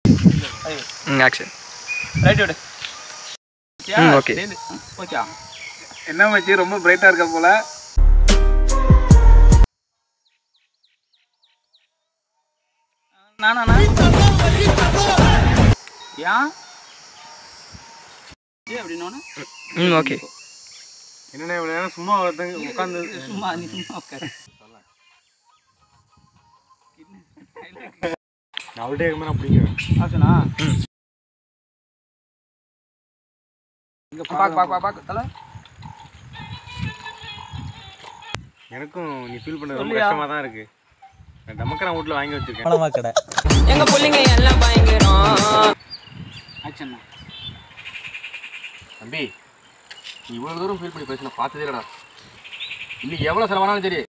ம் action right விடு ம், okay. ஓகே என்ன மச்சி ரொம்ப பிரைட்டா இருக்க போல நானா ஏன் ஏன் அப்படின்னு ம் ஓகே என்னண்ணே இவ்வளவு நேரம் சும்மா உட்காந்து சும்மா நீ சும்மா உட்காரு நான் அவள்கிட்ட இருக்கும்போது அப்படிங்கிறேன் ஆச்சுனா பாக்கு பாக்கு பாக்கு பாக்கு தலை எனக்கும் நீ ஃபீல் பண்ணது ரொம்ப சொல்லியா? கஷ்டமா தான் இருக்கு நான் டமக்கரா வீட்டில் வாங்கி வச்சிருக்கேன் எங்க புள்ளைங்க எல்லாம் பயங்கரம் ஆச்சுண்ணா தம்பி நீ இவ்வளவு தூரம் ஃபீல் பண்ணி பேசின பார்த்ததே இல்லடா இன்னைக்கு எவ்வளவு செலவானாலும் சரி